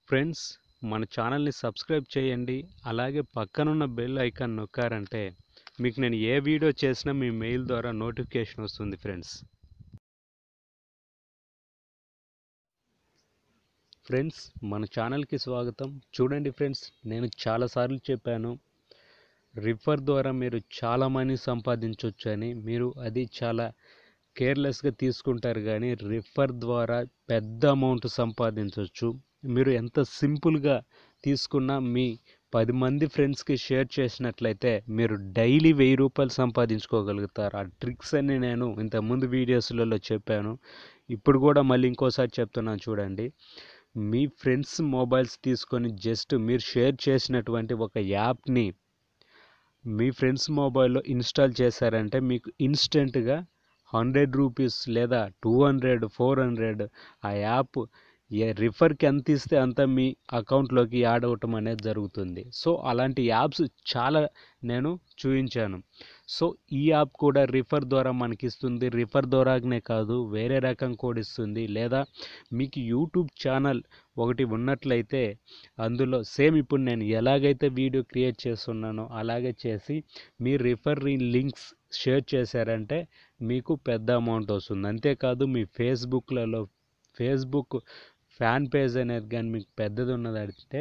friends మన ఛానల్ని subscribe చేయండి అలాగే పక్కనున్న బెల్ ఐకాన్ నొక్కారంటే మీకు నేను ఏ వీడియో చేసినా మీ మెయిల్ ద్వారా నోటిఫికేషన్ వస్తుంది ఫ్రెండ్స్ ఫ్రెండ్స్ మన ఛానల్కి స్వాగతం చూడండి ఫ్రెండ్స్ నేను చాలాసార్లు చెప్పాను రిఫర్ ద్వారా మీరు చాలా మనీ సంపాదించవచ్చు అని మీరు అది చాలా కేర్లెస్గా తీసుకుంటారు కానీ రిఫర్ ద్వారా పెద్ద అమౌంట్ సంపాదించవచ్చు మీరు ఎంత సింపుల్గా తీసుకున్నా మీ పది మంది ఫ్రెండ్స్కి షేర్ చేసినట్లయితే మీరు డైలీ వెయ్యి రూపాయలు సంపాదించుకోగలుగుతారు ఆ ట్రిక్స్ అన్ని నేను ఇంతకుముందు వీడియోస్లలో చెప్పాను ఇప్పుడు కూడా మళ్ళీ ఇంకోసారి చెప్తున్నాను చూడండి మీ ఫ్రెండ్స్ మొబైల్స్ తీసుకొని జస్ట్ మీరు షేర్ చేసినటువంటి ఒక యాప్ని మీ ఫ్రెండ్స్ మొబైల్లో ఇన్స్టాల్ చేశారంటే మీకు ఇన్స్టెంట్గా హండ్రెడ్ రూపీస్ లేదా టూ హండ్రెడ్ ఫోర్ హండ్రెడ్ ఆ యాప్ ఏ రిఫర్కి ఎంత ఇస్తే అంత మీ అకౌంట్లోకి యాడ్ అవ్వటం అనేది జరుగుతుంది సో అలాంటి యాప్స్ చాలా నేను చూపించాను సో ఈ యాప్ కూడా రిఫర్ ద్వారా మనకి ఇస్తుంది రిఫర్ ద్వారానే కాదు వేరే రకం కూడా ఇస్తుంది లేదా మీకు యూట్యూబ్ ఛానల్ ఒకటి ఉన్నట్లయితే అందులో సేమ్ ఇప్పుడు నేను ఎలాగైతే వీడియో క్రియేట్ చేస్తున్నానో అలాగే చేసి మీ రిఫర్ లింక్స్ షేర్ చేశారంటే మీకు పెద్ద అమౌంట్ వస్తుంది అంతేకాదు మీ ఫేస్బుక్లలో ఫేస్బుక్ ఫ్యాన్ పేజ్ అనేది కానీ మీకు పెద్దది ఉన్నదంటే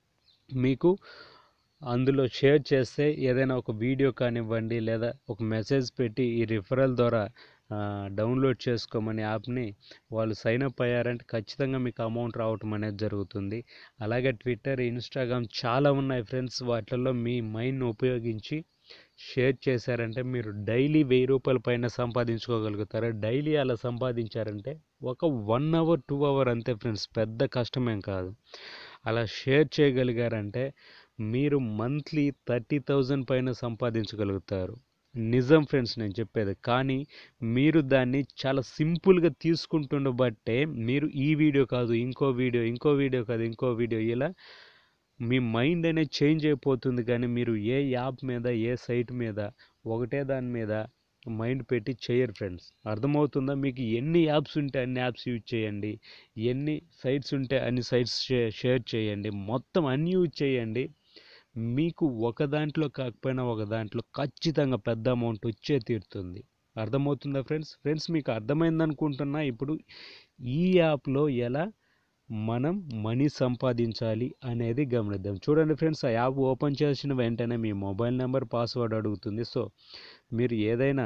మీకు అందులో షేర్ చేస్తే ఏదైనా ఒక వీడియో కానివ్వండి లేదా ఒక మెసేజ్ పెట్టి ఈ రిఫరల్ ద్వారా డౌన్లోడ్ చేసుకోమని యాప్ని వాళ్ళు సైన్ అప్ అయ్యారంటే ఖచ్చితంగా మీకు అమౌంట్ రావటం అనేది జరుగుతుంది అలాగే ట్విట్టర్ ఇన్స్టాగ్రామ్ చాలా ఉన్నాయి ఫ్రెండ్స్ వాటిల్లో మీ మైండ్ని ఉపయోగించి షేర్ చేశారంటే మీరు డైలీ వెయ్యి రూపాయల పైన సంపాదించుకోగలుగుతారు డైలీ అలా సంపాదించారంటే ఒక వన్ అవర్ టూ అవర్ అంతే ఫ్రెండ్స్ పెద్ద కష్టమేం కాదు అలా షేర్ చేయగలిగారంటే మీరు మంత్లీ థర్టీ థౌజండ్ పైన సంపాదించగలుగుతారు నిజం ఫ్రెండ్స్ నేను చెప్పేది కానీ మీరు దాన్ని చాలా సింపుల్గా తీసుకుంటుండబట్టే మీరు ఈ వీడియో కాదు ఇంకో వీడియో ఇంకో వీడియో కాదు ఇంకో వీడియో ఇలా మీ మైండ్ అనేది చేంజ్ అయిపోతుంది కానీ మీరు ఏ యాప్ మీద ఏ సైట్ మీద ఒకటే దాని మీద మైండ్ పెట్టి చేయరు ఫ్రెండ్స్ అర్థమవుతుందా మీకు ఎన్ని యాప్స్ ఉంటే అన్ని యాప్స్ యూజ్ చేయండి ఎన్ని సైట్స్ ఉంటే అన్ని సైట్స్ షేర్ చేయండి మొత్తం అన్ని యూజ్ చేయండి మీకు ఒక దాంట్లో కాకపోయినా ఒక దాంట్లో ఖచ్చితంగా పెద్ద అమౌంట్ వచ్చే తీరుతుంది అర్థమవుతుందా ఫ్రెండ్స్ ఫ్రెండ్స్ మీకు అర్థమైంది అనుకుంటున్నా ఇప్పుడు ఈ యాప్లో ఎలా మనం మనీ సంపాదించాలి అనేది గమనిద్దాం చూడండి ఫ్రెండ్స్ ఆ యాప్ ఓపెన్ చేసిన వెంటనే మీ మొబైల్ నెంబర్ పాస్వర్డ్ అడుగుతుంది సో మీరు ఏదైనా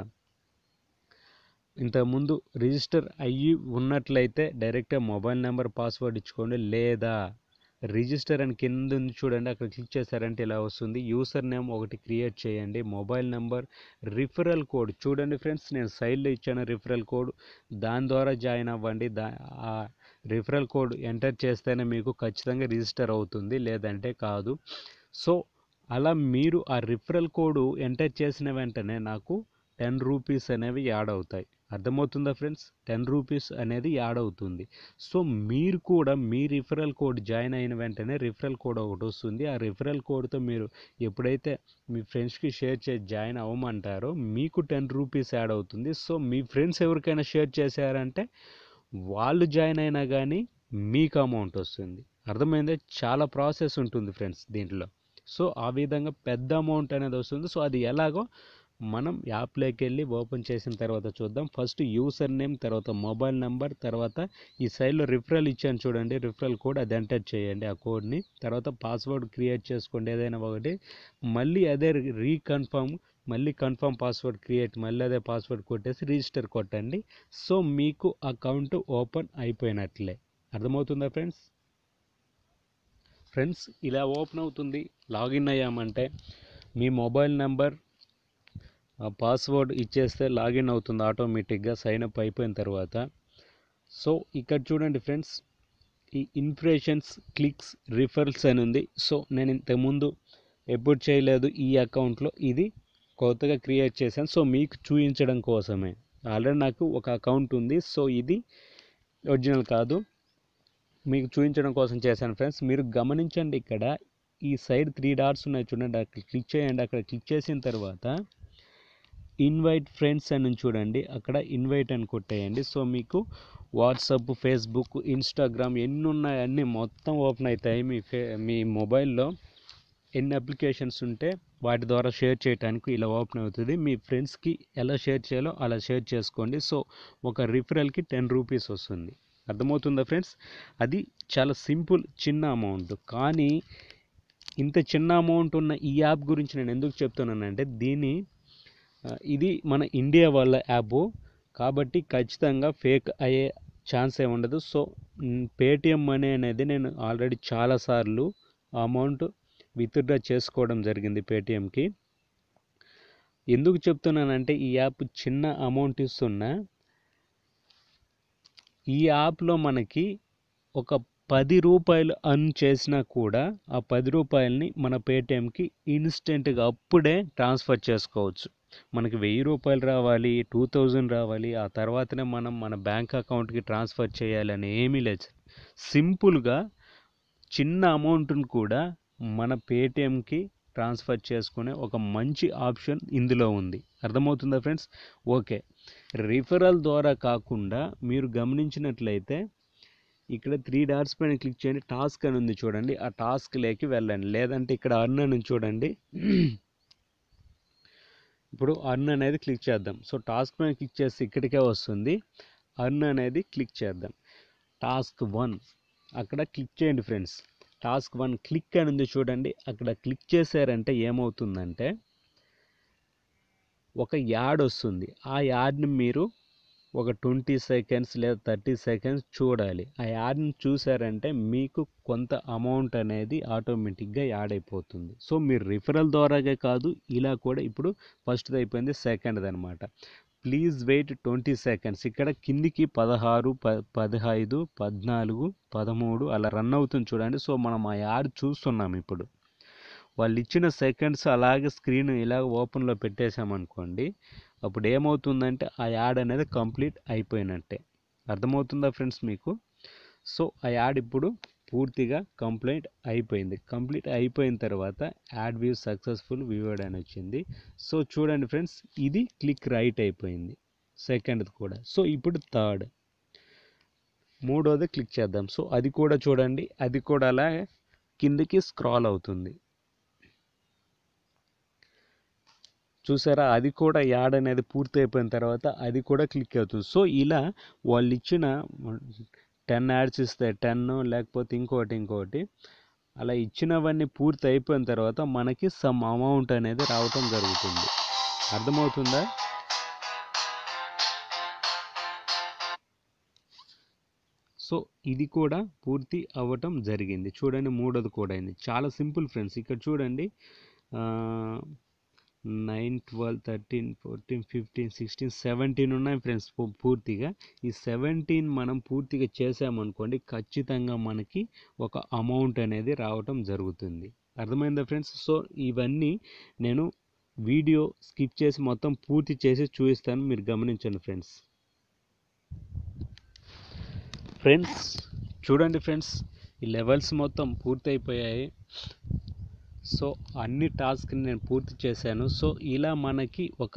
ఇంతకుముందు రిజిస్టర్ అయ్యి ఉన్నట్లయితే డైరెక్ట్గా మొబైల్ నెంబర్ పాస్వర్డ్ ఇచ్చుకోండి లేదా రిజిస్టర్ అని కింద ఉంది చూడండి అక్కడ క్లిక్ చేశారంటే ఇలా వస్తుంది యూసర్ నేమ్ ఒకటి క్రియేట్ చేయండి మొబైల్ నెంబర్ రిఫరల్ కోడ్ చూడండి ఫ్రెండ్స్ నేను సైడ్లో ఇచ్చాను రిఫరల్ కోడ్ దాని ద్వారా జాయిన్ అవ్వండి దా ఆ రిఫరల్ కోడ్ ఎంటర్ చేస్తేనే మీకు ఖచ్చితంగా రిజిస్టర్ అవుతుంది లేదంటే కాదు సో అలా మీరు ఆ రిఫరల్ కోడ్ ఎంటర్ చేసిన వెంటనే నాకు టెన్ రూపీస్ అనేవి యాడ్ అవుతాయి అర్థమవుతుందా ఫ్రెండ్స్ టెన్ రూపీస్ అనేది యాడ్ అవుతుంది సో మీరు కూడా మీ రిఫరల్ కోడ్ జాయిన్ అయిన వెంటనే రిఫరల్ కోడ్ ఒకటి వస్తుంది ఆ రిఫరల్ కోడ్తో మీరు ఎప్పుడైతే మీ ఫ్రెండ్స్కి షేర్ చేసి జాయిన్ అవ్వమంటారో మీకు టెన్ రూపీస్ యాడ్ అవుతుంది సో మీ ఫ్రెండ్స్ ఎవరికైనా షేర్ చేశారంటే వాళ్ళు జాయిన్ అయినా కానీ మీకు అమౌంట్ వస్తుంది అర్థమైందే చాలా ప్రాసెస్ ఉంటుంది ఫ్రెండ్స్ దీంట్లో సో ఆ విధంగా పెద్ద అమౌంట్ అనేది వస్తుంది సో అది ఎలాగో మనం యాప్లోకి వెళ్ళి ఓపెన్ చేసిన తర్వాత చూద్దాం ఫస్ట్ యూసర్ నేమ్ తర్వాత మొబైల్ నెంబర్ తర్వాత ఈ సైడ్లో రిఫరల్ ఇచ్చాను చూడండి రిఫరల్ కోడ్ అది ఎంటర్ చేయండి ఆ కోడ్ని తర్వాత పాస్వర్డ్ క్రియేట్ చేసుకోండి ఏదైనా ఒకటి మళ్ళీ అదే రీకన్ఫర్మ్ మళ్ళీ కన్ఫర్మ్ పాస్వర్డ్ క్రియేట్ మళ్ళీ అదే పాస్వర్డ్ కొట్టేసి రిజిస్టర్ కొట్టండి సో మీకు అకౌంట్ ఓపెన్ అయిపోయినట్లే అర్థమవుతుందా ఫ్రెండ్స్ ఫ్రెండ్స్ ఇలా ఓపెన్ అవుతుంది లాగిన్ అయ్యామంటే మీ మొబైల్ నెంబర్ పాస్వర్డ్ ఇచ్చేస్తే లాగిన్ అవుతుంది ఆటోమేటిక్గా సైన్ అప్ అయిపోయిన తర్వాత సో ఇక్కడ చూడండి ఫ్రెండ్స్ ఈ ఇన్ఫ్రేషన్స్ క్లిక్స్ రిఫరల్స్ అని ఉంది సో నేను ఇంతకుముందు ఎప్పుడు చేయలేదు ఈ అకౌంట్లో ఇది కొత్తగా క్రియేట్ చేశాను సో మీకు చూపించడం కోసమే ఆల్రెడీ నాకు ఒక అకౌంట్ ఉంది సో ఇది ఒరిజినల్ కాదు మీకు చూపించడం కోసం చేశాను ఫ్రెండ్స్ మీరు గమనించండి ఇక్కడ ఈ సైడ్ త్రీ డాట్స్ ఉన్నాయి చూడండి అక్కడ క్లిక్ చేయండి అక్కడ క్లిక్ చేసిన తర్వాత ఇన్వైట్ ఫ్రెండ్స్ అని ఉంది చూడండి అక్కడ ఇన్వైట్ అని కొట్టేయండి సో మీకు వాట్సాప్ ఫేస్బుక్ ఇన్స్టాగ్రామ్ ఎన్ని ఉన్నాయి అన్నీ మొత్తం ఓపెన్ అవుతాయి మీ ఫే మీ మొబైల్లో ఎన్ని అప్లికేషన్స్ ఉంటే వాటి ద్వారా షేర్ చేయడానికి ఇలా ఓపెన్ అవుతుంది మీ ఫ్రెండ్స్కి ఎలా షేర్ చేయాలో అలా షేర్ చేసుకోండి సో ఒక రిఫరల్కి టెన్ రూపీస్ వస్తుంది అర్థమవుతుందా ఫ్రెండ్స్ అది చాలా సింపుల్ చిన్న అమౌంట్ కానీ ఇంత చిన్న అమౌంట్ ఉన్న ఈ యాప్ గురించి నేను ఎందుకు చెప్తున్నానంటే దీని ఆ, ఇది మన ఇండియా వాళ్ళ యాప్ కాబట్టి ఖచ్చితంగా ఫేక్ అయ్యే ఛాన్స్ ఏ ఉండదు సో పేటిఎం మనీ అనేది నేను ఆల్రెడీ చాలాసార్లు అమౌంట్ విత్డ్రా చేసుకోవడం జరిగింది పేటిఎంకి ఎందుకు చెప్తున్నానంటే ఈ యాప్ చిన్న అమౌంట్ ఇస్తున్నా ఈ యాప్లో మనకి ఒక పది రూపాయలు అర్న్ చేసినా కూడా ఆ పది రూపాయలని మన పేటిఎంకి ఇన్స్టెంట్గా అప్పుడే ట్రాన్స్ఫర్ చేసుకోవచ్చు మనకి వెయ్యి రూపాయలు రావాలి టూ థౌజండ్ రావాలి ఆ తర్వాతనే మనం మన బ్యాంక్ అకౌంట్కి ట్రాన్స్ఫర్ చేయాలని ఏమీ లేదు సింపుల్గా చిన్న అమౌంట్ని కూడా మన పేటిఎంకి ట్రాన్స్ఫర్ చేసుకునే ఒక మంచి ఆప్షన్ ఇందులో ఉంది అర్థమవుతుందా ఫ్రెండ్స్ ఓకే రిఫరల్ ద్వారా కాకుండా మీరు గమనించినట్లయితే ఇక్కడ త్రీ డాట్స్ పైన క్లిక్ చేయండి టాస్క్ అని ఉంది చూడండి ఆ టాస్క్ లేకి వెళ్ళండి లేదంటే ఇక్కడ అర్న్ అని ఉంది చూడండి ఇప్పుడు అర్న్ అనేది క్లిక్ చేద్దాం సో టాస్క్ పైన క్లిక్ చేస్తే ఇక్కడికే వస్తుంది అర్న్ అనేది క్లిక్ చేద్దాం టాస్క్ వన్ అక్కడ క్లిక్ చేయండి ఫ్రెండ్స్ టాస్క్ వన్ క్లిక్ అని ఉంది చూడండి అక్కడ క్లిక్ చేశారంటే ఏమవుతుందంటే ఒక యాడ్ వస్తుంది ఆ యాడ్ని మీరు ఒక ట్వంటీ సెకండ్స్ లేదా థర్టీ సెకండ్స్ చూడాలి ఆ యాడ్ని చూసారంటే మీకు కొంత అమౌంట్ అనేది ఆటోమేటిక్గా యాడ్ అయిపోతుంది సో మీరు రిఫరల్ ద్వారాగే కాదు ఇలా కూడా ఇప్పుడు ఫస్ట్ది అయిపోయింది సెకండ్ది అనమాట ప్లీజ్ వెయిట్ ట్వంటీ సెకండ్స్ ఇక్కడ కిందికి పదహారు ప పదహైదు పద్నాలుగు పదమూడు అలా రన్ అవుతుంది చూడండి సో మనం ఆ యాడ్ చూస్తున్నాం ఇప్పుడు వాళ్ళు ఇచ్చిన సెకండ్స్ అలాగే స్క్రీన్ ఇలా ఓపెన్లో పెట్టేశామనుకోండి అప్పుడు ఏమవుతుందంటే ఆ యాడ్ అనేది కంప్లీట్ అయిపోయినట్టే అర్థమవుతుందా ఫ్రెండ్స్ మీకు సో ఆ యాడ్ ఇప్పుడు పూర్తిగా కంప్లీట్ అయిపోయింది కంప్లీట్ అయిపోయిన తర్వాత యాడ్ వ్యూ సక్సెస్ఫుల్ వ్యూవర్డ్ అని వచ్చింది సో చూడండి ఫ్రెండ్స్ ఇది క్లిక్ రైట్ అయిపోయింది సెకండ్ది కూడా సో ఇప్పుడు థర్డ్ మూడోది క్లిక్ చేద్దాం సో అది కూడా చూడండి అది కూడా అలా కిందికి స్క్రాల్ అవుతుంది చూసారా అది కూడా యాడ్ అనేది పూర్తి అయిపోయిన తర్వాత అది కూడా క్లిక్ అవుతుంది సో ఇలా వాళ్ళు ఇచ్చిన టెన్ యాడ్స్ ఇస్తే టెన్ లేకపోతే ఇంకోటి ఇంకోటి అలా ఇచ్చినవన్నీ పూర్తి అయిపోయిన తర్వాత మనకి సమ్ అమౌంట్ అనేది రావటం జరుగుతుంది అర్థమవుతుందా సో ఇది కూడా పూర్తి అవ్వటం జరిగింది చూడండి మూడోది కూడా అయింది చాలా సింపుల్ ఫ్రెండ్స్ ఇక్కడ చూడండి nine twelve thirteen fourteen fifteen sixteen seventeen ఉన్నాయి ఫ్రెండ్స్ పూ- పూర్తిగా ఈ సెవెంటీన్ మనం పూర్తిగా చేసామనుకోండి ఖచ్చితంగా మనకి ఒక అమౌంట్ అనేది రావటం జరుగుతుంది అర్థమైందా ఫ్రెండ్స్ సో ఇవన్నీ నేను వీడియో స్కిప్ చేసి మొత్తం పూర్తి చేసి చూపిస్తాను మీరు గమనించండి ఫ్రెండ్స్ ఫ్రెండ్స్ చూడండి ఫ్రెండ్స్ ఈ లెవెల్స్ మొత్తం పూర్తయిపోయాయి సో అన్ని టాస్క్ని నేను పూర్తి చేశాను సో ఇలా మనకి ఒక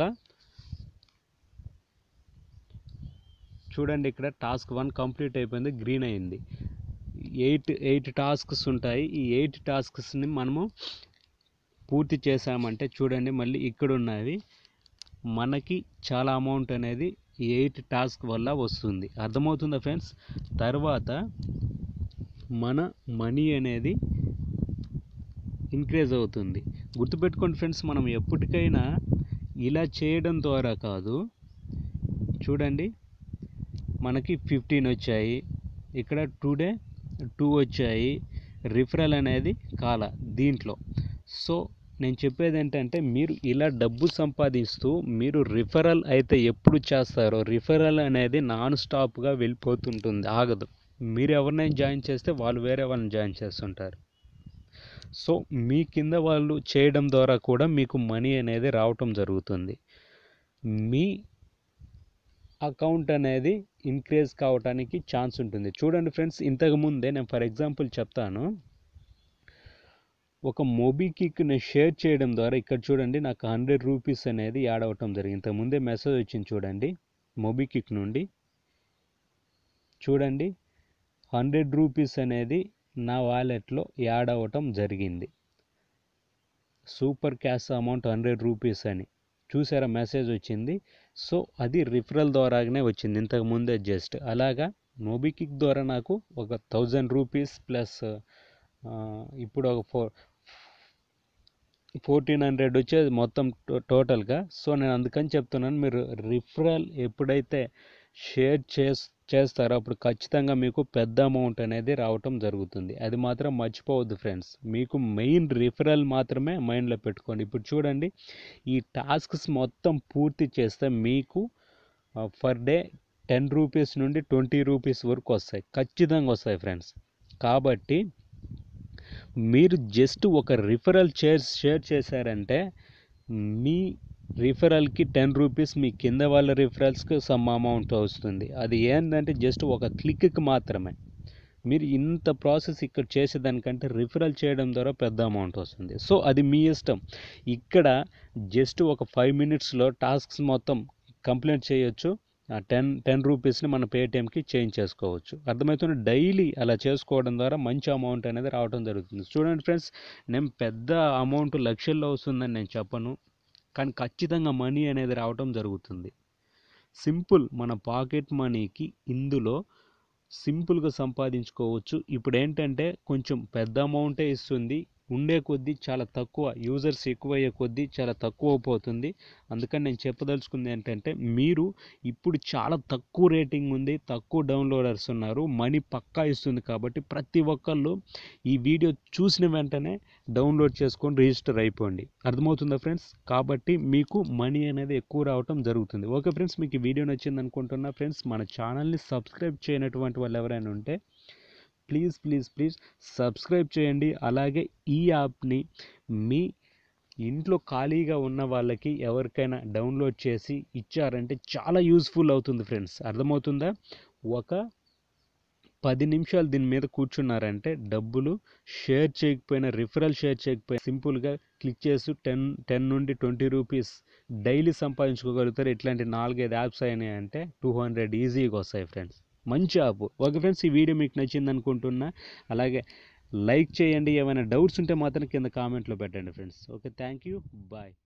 చూడండి ఇక్కడ టాస్క్ వన్ కంప్లీట్ అయిపోయింది గ్రీన్ అయింది ఎయిట్ ఎయిట్ టాస్క్స్ ఉంటాయి ఈ ఎయిట్ టాస్క్స్ని మనము పూర్తి చేసామంటే చూడండి మళ్ళీ ఇక్కడ ఉన్నవి మనకి చాలా అమౌంట్ అనేది ఈ ఎయిట్ టాస్క్ వల్ల వస్తుంది అర్థమవుతుందా ఫ్రెండ్స్ తర్వాత మన మనీ అనేది ఇంక్రీజ్ అవుతుంది గుర్తుపెట్టుకోండి ఫ్రెండ్స్ మనం ఎప్పటికైనా ఇలా చేయడం ద్వారా కాదు చూడండి మనకి ఫిఫ్టీన్ వచ్చాయి ఇక్కడ టుడే టూ వచ్చాయి రిఫరల్ అనేది కాల దీంట్లో సో నేను చెప్పేది ఏంటంటే మీరు ఇలా డబ్బు సంపాదిస్తూ మీరు రిఫరల్ అయితే ఎప్పుడు చేస్తారో రిఫరల్ అనేది నాన్ స్టాప్గా వెళ్ళిపోతుంటుంది ఆగదు మీరు ఎవరినైనా జాయిన్ చేస్తే వాళ్ళు వేరే వాళ్ళని జాయిన్ చేస్తుంటారు సో మీ కింద వాళ్ళు చేయడం ద్వారా కూడా మీకు మనీ అనేది రావటం జరుగుతుంది మీ అకౌంట్ అనేది ఇంక్రీజ్ కావటానికి ఛాన్స్ ఉంటుంది చూడండి ఫ్రెండ్స్ ఇంతకు ముందే నేను ఫర్ ఎగ్జాంపుల్ చెప్తాను ఒక మోబీకిక్ని షేర్ చేయడం ద్వారా ఇక్కడ చూడండి నాకు హండ్రెడ్ రూపీస్ అనేది యాడ్ అవ్వటం జరిగింది ఇంతకుముందే మెసేజ్ వచ్చింది చూడండి మోబీకిక్ నుండి చూడండి హండ్రెడ్ రూపీస్ అనేది నా వాలెట్లో యాడ్ అవ్వటం జరిగింది super cash amount hundred rupees అని చూసారా మెసేజ్ వచ్చింది సో అది రిఫరల్ ద్వారానే వచ్చింది ఇంతకు ముందే జస్ట్ అలాగా మోబికిక్ ద్వారా నాకు ఒక థౌజండ్ రూపీస్ ప్లస్ ఇప్పుడు ఒక ఫోర్ ఫోర్టీన్ హండ్రెడ్ వచ్చేది మొత్తం టో- టోటల్గా సో నేను అందుకని చెప్తున్నాను మీరు రిఫరల్ ఎప్పుడైతే షేర్ చేస్ చేస్తారో అప్పుడు ఖచ్చితంగా మీకు పెద్ద అమౌంట్ అనేది రావటం జరుగుతుంది అది మాత్రం మర్చిపోవద్దు ఫ్రెండ్స్ మీకు మెయిన్ రిఫరల్ మాత్రమే మైండ్లో పెట్టుకోండి ఇప్పుడు చూడండి ఈ టాస్క్స్ మొత్తం పూర్తి చేస్తే మీకు ఫర్ డే టెన్ రూపీస్ నుండి ట్వంటీ రూపీస్ వరకు వస్తాయి ఖచ్చితంగా వస్తాయి ఫ్రెండ్స్ కాబట్టి మీరు జస్ట్ ఒక రిఫరల్ షేర్ షేర్ చేశారంటే మీ రిఫరల్కి టెన్ రూపీస్ మీ కింద వాళ్ళ రిఫరల్స్కి సమ్ అమౌంట్ వస్తుంది అది ఏంటంటే జస్ట్ ఒక క్లిక్కి మాత్రమే మీరు ఇంత ప్రాసెస్ ఇక్కడ చేసేదానికంటే రిఫరల్ చేయడం ద్వారా పెద్ద అమౌంట్ వస్తుంది సో అది మీ ఇష్టం ఇక్కడ జస్ట్ ఒక ఫైవ్ మినిట్స్లో టాస్క్స్ మొత్తం కంప్లీట్ చేయొచ్చు టెన్ టెన్ రూపీస్ని మన పేటిఎంకి చేంజ్ చేసుకోవచ్చు అర్థమవుతుంది డైలీ అలా చేసుకోవడం ద్వారా మంచి అమౌంట్ అనేది రావడం జరుగుతుంది చూడండి ఫ్రెండ్స్ నేను పెద్ద అమౌంట్ లక్షల్లో వస్తుందని నేను చెప్పను కానీ ఖచ్చితంగా మనీ అనేది రావటం జరుగుతుంది సింపుల్ మన పాకెట్ మనీకి ఇందులో సింపుల్గా సంపాదించుకోవచ్చు ఇప్పుడు ఏంటంటే కొంచెం పెద్ద అమౌంటే ఇస్తుంది ఉండే కొద్దీ చాలా తక్కువ యూజర్స్ ఎక్కువయ్యే కొద్దీ చాలా తక్కువ పోతుంది అందుకని నేను చెప్పదలుచుకుంది ఏంటంటే మీరు ఇప్పుడు చాలా తక్కువ రేటింగ్ ఉంది తక్కువ డౌన్లోడర్స్ ఉన్నారు మనీ పక్కా ఇస్తుంది కాబట్టి ప్రతి ఒక్కళ్ళు ఈ వీడియో చూసిన వెంటనే డౌన్లోడ్ చేసుకొని రిజిస్టర్ అయిపోండి అర్థమవుతుందా ఫ్రెండ్స్ కాబట్టి మీకు మనీ అనేది ఎక్కువ రావటం జరుగుతుంది ఓకే ఫ్రెండ్స్ మీకు ఈ వీడియో నచ్చింది అనుకుంటున్నా ఫ్రెండ్స్ మన ఛానల్ని సబ్స్క్రైబ్ చేయనటువంటి వాళ్ళు ఎవరైనా ఉంటే ప్లీజ్ ప్లీజ్ ప్లీజ్ సబ్స్క్రైబ్ చేయండి అలాగే ఈ యాప్ని మీ ఇంట్లో ఖాళీగా ఉన్న వాళ్ళకి ఎవరికైనా డౌన్లోడ్ చేసి ఇచ్చారంటే చాలా యూస్ఫుల్ అవుతుంది ఫ్రెండ్స్ అర్థమవుతుందా ఒక పది నిమిషాలు దీని మీద కూర్చున్నారంటే డబ్బులు షేర్ చేయకపోయినా రిఫరల్ షేర్ చేయకపోయినా సింపుల్గా క్లిక్ చేసి టెన్ టెన్ నుండి ట్వంటీ రూపీస్ డైలీ సంపాదించుకోగలుగుతారు ఇట్లాంటి నాలుగైదు యాప్స్ అయినాయంటే టూ హండ్రెడ్ ఈజీగా వస్తాయి ఫ్రెండ్స్ మంచి యాప్ ఓకే ఫ్రెండ్స్ ఈ వీడియో మీకు నచ్చింది అనుకుంటున్నా అలాగే లైక్ చేయండి ఏమైనా డౌట్స్ ఉంటే మాత్రం కింద కామెంట్లో పెట్టండి friends okay thank you bye